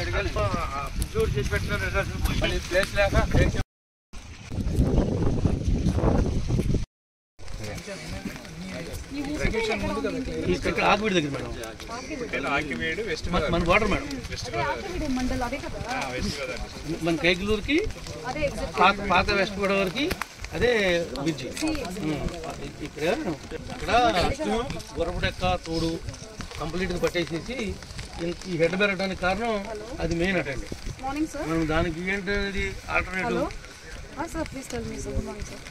జోరు చేసి పెట్టిన ప్లేస్ లేక ప్లేస్ ఇక్కడ ఆకుబిడి దగ్గర మేడం మన- మన వాటర్ మేడం అదే ఆకివీడు మండల్ అదే కదా మన కైకలూరుకి అదే ఎగ్జాక్ట్ పాత పాత వెస్ట్ గోదావరికి అదే బ్రిడ్జి ఇక్కడ ఇక్కడ గొర్రపుడెక్క తోడు కంప్లీట్గా పట్టేసేసి ఇన్- ఈ హెడ్ పెరగడానికి కారణం అది మెయిన్ అటండి మార్నింగ్ సార్ మనం దానికి ఏంటి alternative sir please tell me sir good morning sir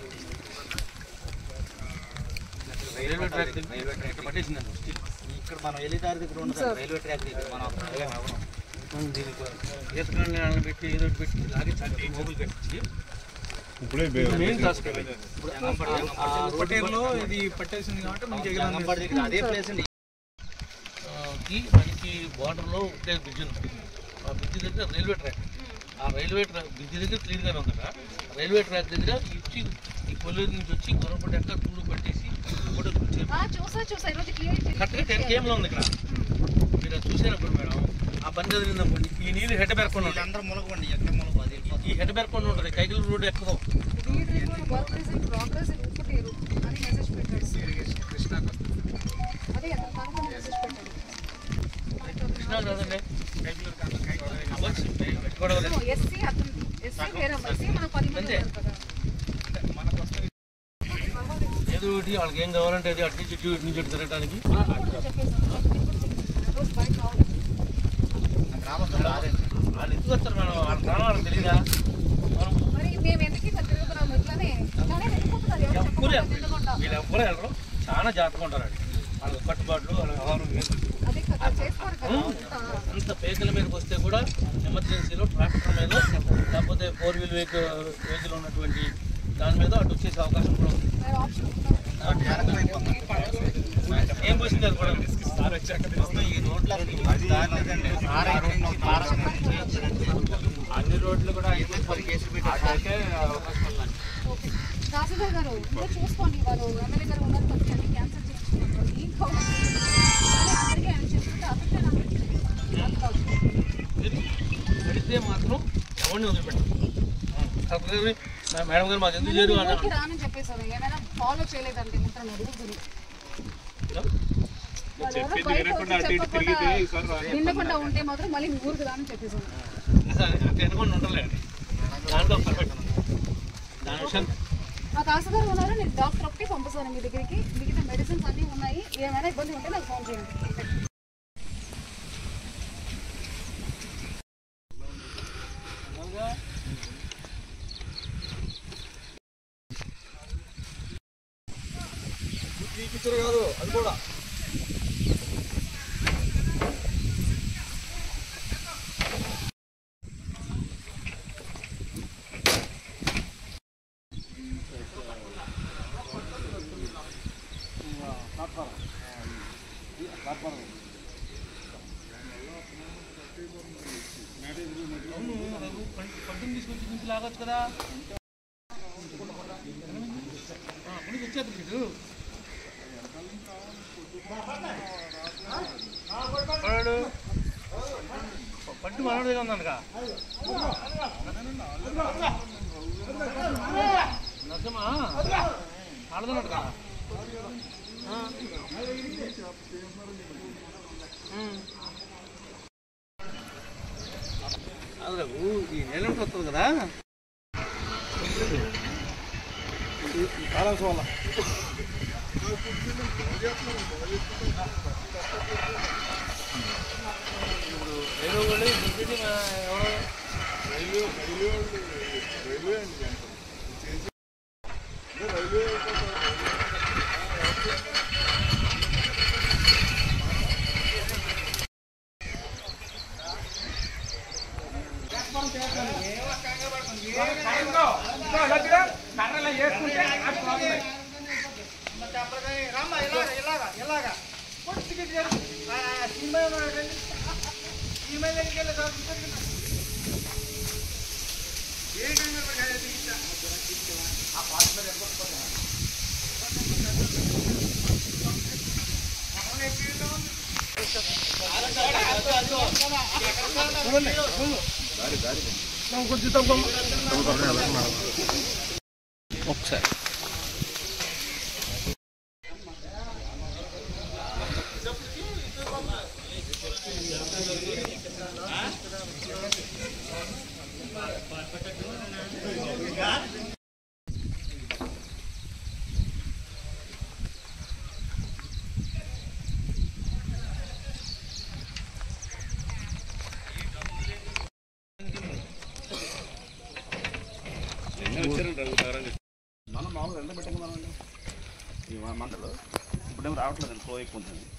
railway track దగ్గర ఇక్కడ పట్టేసిందండి ఇక్కడ మనం వెళ్ళేదారి దగ్గర ఉండదు రైల్వే ట్రాక్ దగ్గర మనం మనం దీనికి ఈతకాన్ని పెట్టి ఏదో ఒకటి పెట్టి లాగే చట్టి మోబుల్ కట్టించి మెయిన్ టాస్క్ పట్టేలో ఇది పట్టేసింది కాబట్టి మనకి అదే ప్లేస్ అండి కి మనకి బార్డర్లో ఒకటే బ్రిడ్జ్ ఉంది ఆ బ్రిడ్జ్ దగ్గర రైల్వే ట్రాక్ ఆ రైల్వే ట్రాక్ బ్రిడ్జ్ దగ్గర క్లియర్గానే ఉందట రైల్వే ట్రాక్ దగ్గర ఇచ్చి ఈ కొల్లూరు నుంచి వచ్చి గొర్రెపట్టి ఎక్కడ తూడు పట్టేసి ఫోటో వచ్చి చూసా చూసా ఈరోజు క్లియర్ కరెక్ట్గా టెన్ కేఎంలో ఉంది ఇక్కడ మీరు అది చూసేటప్పుడు మేడం ఆ పని చదివినప్పుడు ఈ నీళ్ళు హెడ్ పెరకుండా ఉంటాయి అందరూ మొలకండి ఎక్కడ మొలక అది ఈ హెడ్ పెరకుండా ఉంటుంది కైకిలు రోడ్డు ఎక్కదో work is in progress in Upputeru అని మెసేజ్ పెట్టాడు అదే కదా కనుక మెసేజ్ పెట్టాడు కృష్ణా కాదండి అవ్వచ్చు. గొడవలేదు. ఎస్సీ అతను ఎస్సీ వేరే ఎస్సీ మనకు పది మంది అంతే. ఉన్నారు కదా ఏదో ఒకటి వాళ్ళకి ఏం కావాలంటే అది అటు నుంచి ఇటు ఇటు నుంచి ఇటు తిరగడానికి రోజు బయట కావాలి వాళ్ళు ఎందుకు వస్తారు మేడం వాళ్ళ ప్రాణం వాళ్ళకి తెలియదా మనం మరి మేము ఎందుకు ఇట్లా తిరుగుతున్నాము ఇట్లానే ఇట్లానే వెళ్ళిపోతున్నారు ఎవరు ఎవ్వరు చెప్పకుండా వెళ్ళకుండా. వీళ్ళు ఎవ్వరు వెళ్ళరు చాలా జాగ్రత్తగా ఉంటారు అండి వాళ్ళ కట్టుబాట్లు వాళ్ళ వ్యవహారం వేరు. అదే కదా చేసుకోరు కదా అంతా. అంత పేకల మీదకి వస్తే కూడా ఎమర్జెన్సీలో ట్రాక్టర్ మీద లేకపోతే ఫోర్ వీల్ వెహికల్ వెహికల్ ఉన్నటువంటి దాని మీద అటు వచ్చేసే అవకాశం కూడా ఉంది వేరే ఆప్షన్ ఉందా? ఏం పోసింది అది కూడా ఈ రోడ్ల అన్ని రోడ్లు కూడా అయితే పది కేసులు పెట్టారు ఓకే. తహసీల్దార్ గారు ఇంకా చూసుకోండి వారు ఎమ్మెల్యే గారు ఉన్నారు కాబట్టి అన్ని క్యాన్సిల్ చేయించుకుంటారు ఏం కావాలి కానీ అందరికీ ఆయన చేసుకుంటే అఫెక్ట్ పెడితే మాత్రం ఎవరిని వదిలిపెట్టాం కలెక్టర్ గారు, "మా- మేడం గారు మాకు ఎందుకు చేయరు అన్నారు రానని చెప్పేసారు ఏమైనా ఫాలో చేయలేదండి మొత్తం రూల్స్ నిండకుండా ఉంటే మాత్రం మళ్ళీ మీ ఊరికి రానని చెప్పేసారు అట్లా అనుకోండి ఉండలేదు దాంట్లో పర్ఫెక్ట్ దాని విషయం మా తహసీల్దార్ ఉన్నారు నేను డాక్టర్ ఒకటి పంపిస్తాను మీ దగ్గరికి మిగతా మెడిసిన్స్ అన్నీ ఉన్నాయి ఏమైనా ఇబ్బంది ఉంటే నాకు ఫోన్ చేయండి పట్టుని తీసుకొచ్చి నుంచి లాగొచ్చు కదా ముందు వచ్చేది మీరు పడాడు పట్టు మనోడి దగ్గర ఉందనగా నరసింహ ఆడదన్నట్టు కదా అదే ఈ నెల వస్తుంది కదా కాలం వల్ల ఇప్పుడు రైల్వే వాళ్ళు డిప్యూటీ ఎవరో ఒకసారి మనం మామూలుగా ఎండ పెట్టంగా మనం ఈ మంటలు ఇప్పుడేమో రావట్లేదు ఫ్లో ఎక్కువ ఉంటుంది